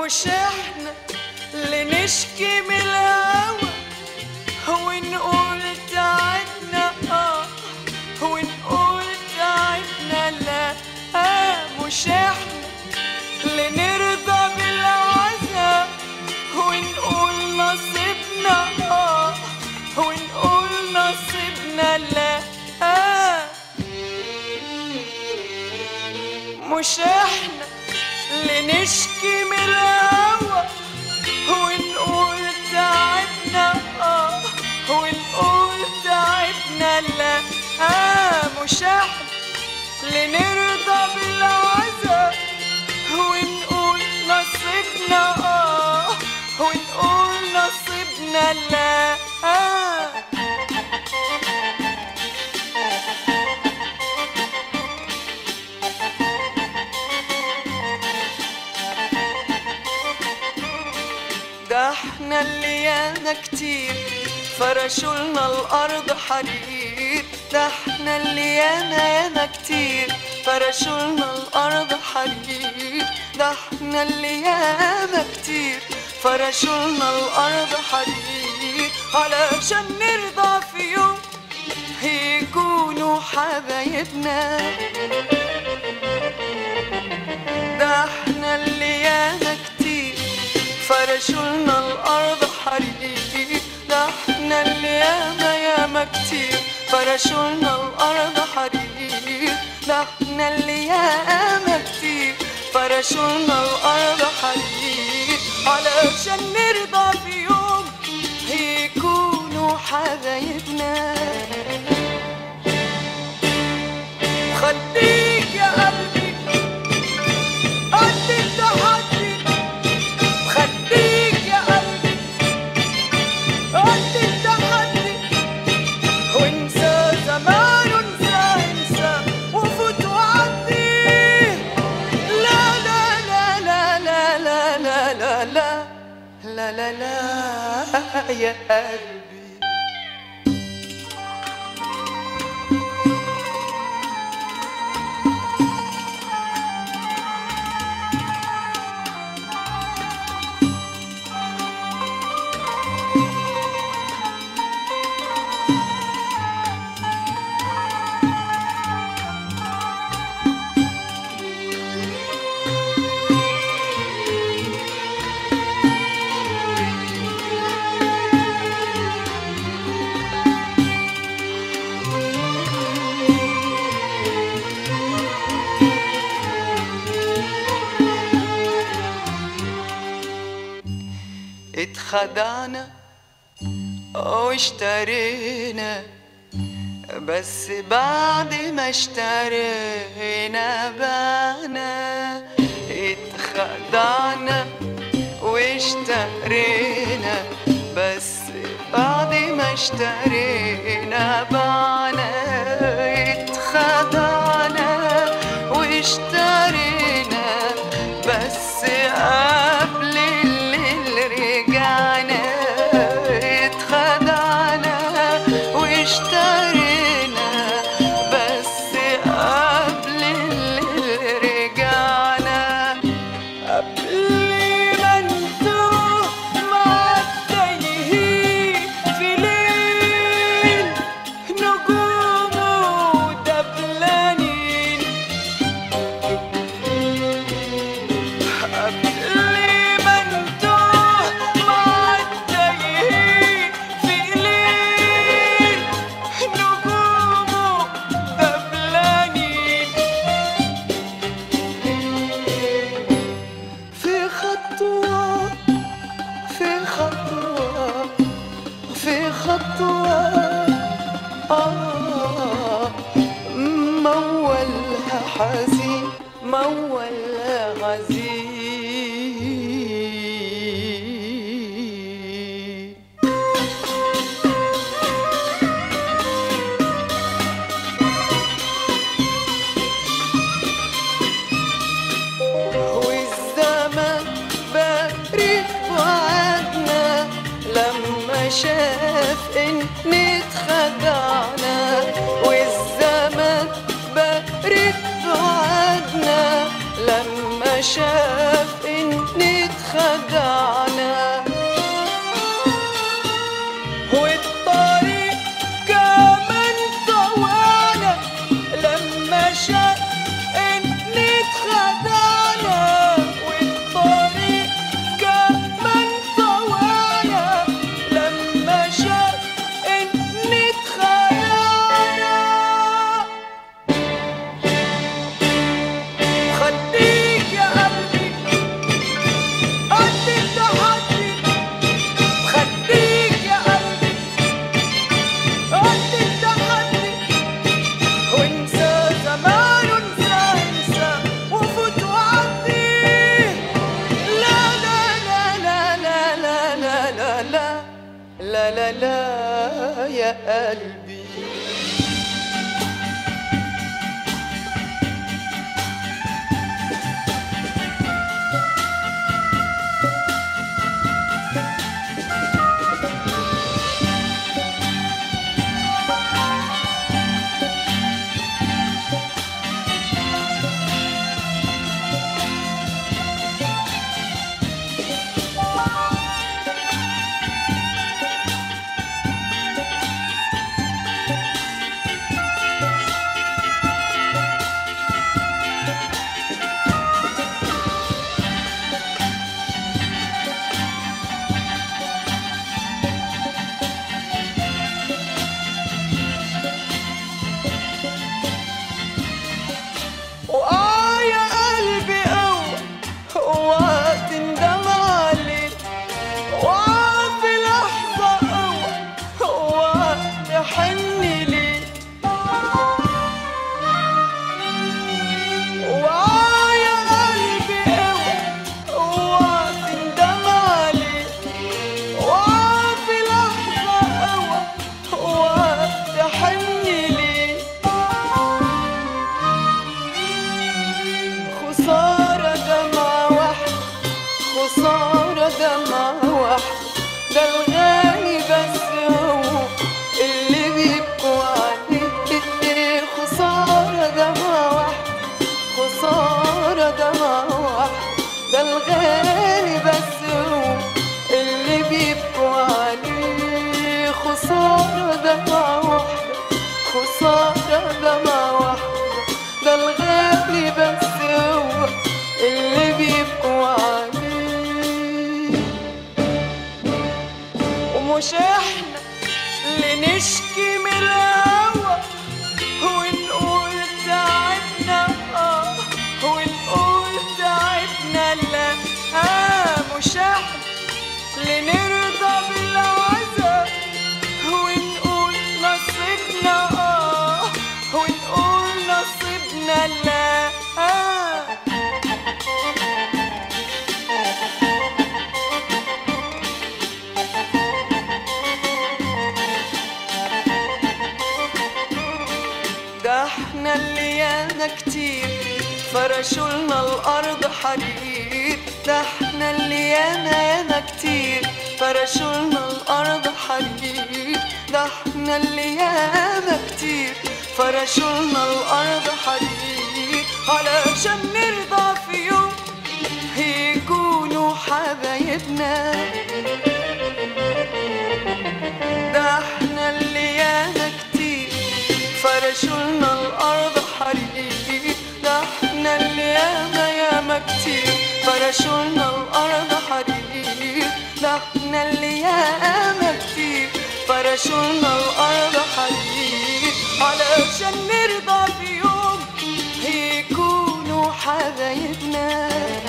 مش احنا اللي نشكي من الهوى ونقول تعبنا اه ونقول تعبنا لا آه مش احنا اللي نرضى بالعذاب ونقول نصيبنا اه ونقول نصيبنا لا آه مش احنا اللي نشكي من الهوى ونقول تعبنا اه ونقول تعبنا لا آه مش احنا اللي نرضى بالعذاب ونقول نصيبنا اه ونقول نصيبنا لا آه ده احنا اللي يانا كتير فرشولنا الارض حرير ده احنا اللي يانا يانا كتير فرشولنا الارض حرير ده احنا اللي يانا كتير فرشولنا الارض حرير علشان نرضى في يوم يكونوا حبايبنا ده احنا اللي يانا كتير فرشولنا الارض حرير ده احنا اللي ياما ياما كتير فرشولنا الارض حرير ده احنا اللي ياما كتير فرشولنا الارض حرير علشان نرضى في يوم يكونوا حبايبنا خليك يا قلبي قد التحدي خليك يا قلبي قد التحدي وانسى زمان وانسى انسى وفوت وعدي لا لا لا لا لا لا لا لا لا لا لا لا يا قلبي اتخدعنا واشترينا بس بعد ما اشترينا بعنا اتخدعنا واشترينا بس بعد ما اشترينا بعنا اتخدعنا واشترينا بس قبل اللي رجعنا اتخدعنا واشترينا بس قبل اللي رجعنا قبل ما نتوه مع التايهين في ليل نجوم ودبلانين قبل ما نتوه مع التايهين في ليل نجوم ودبلانين في خطوة في خطوة في خطوة آه مولها حزين مولها غزين والزمن بارك وعدنا لما شاف ان اتخدعنا والزمن بارك وعدنا لما شاف ان اتخدعنا لا يا قلبي وآه يا قلبي قوة قوة تندم عليك وآه في لحظة قوة قوة تحن ليك وآه يا قلبي قوة قوة تندم عليك وآه في لحظة قوة قوة تحن ليك خسارة دمعة واحدة خسارة دمعة واحدة ده الغالي بس هو اللي بيبكوا عليه خسارة دمعة واحدة خسارة دمعة واحدة ده الغالي بس هو اللي بيبكوا عليه خسارة دمعة واحدة خسارة دمعة واحدة ده الغالي بس هو اللي بيبكوا عليه ومش احنا اللي نشكي من الهوى ونقول تعبنا اه ونقول تعبنا لا آه مش احنا اللي نرضى بالعذاب ونقول نصيبنا اه ونقول نصيبنا لا آه ده احنا اللي يانا كتير فرشولنا الارض حرير ده احنا اللي يانا يانا كتير فرشولنا الارض حرير ده احنا اللي يانا كتير فرشولنا الارض حرير علشان نرضى في يوم يكونوا حبايبنا ده احنا اللي يانا كتير فرشولنا الارض حرير ده احنا اللي ياما ياما كتير فرشولنا الارض حرير ده احنا اللي ياما كتير فرشولنا الارض حرير علشان نرضى في يوم يكونوا حبايبنا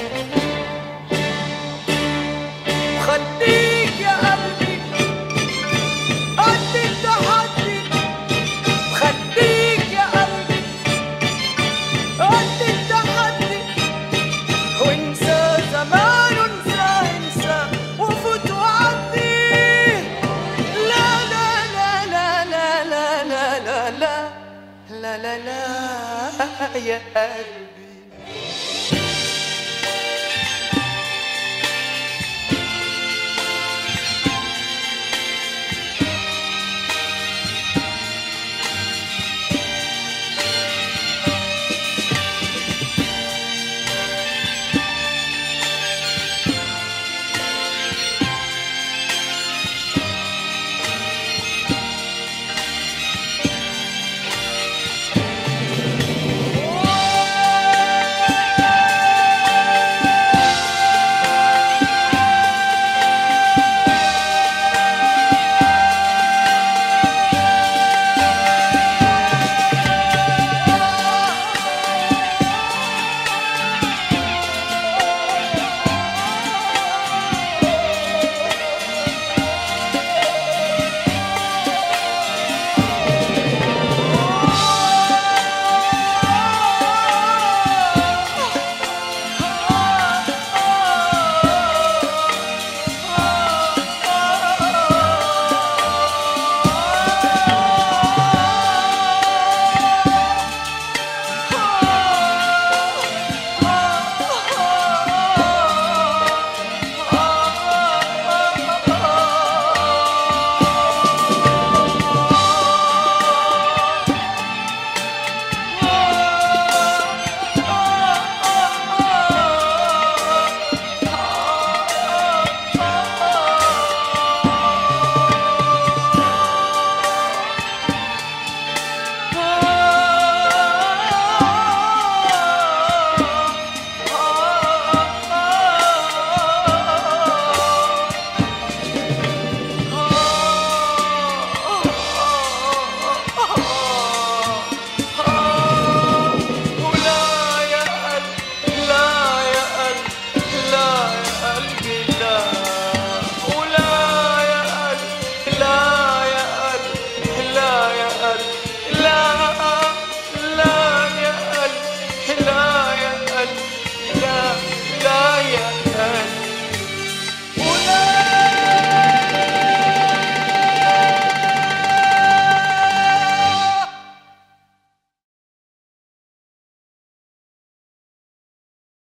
خليك يا قلبي قد التحدي خليك يا قلبي قد التحدي وانسى زمان وانسى انسى وفوت وعدي لا لا لا لا لا لا لا لا لا لا لا لا يا قلبي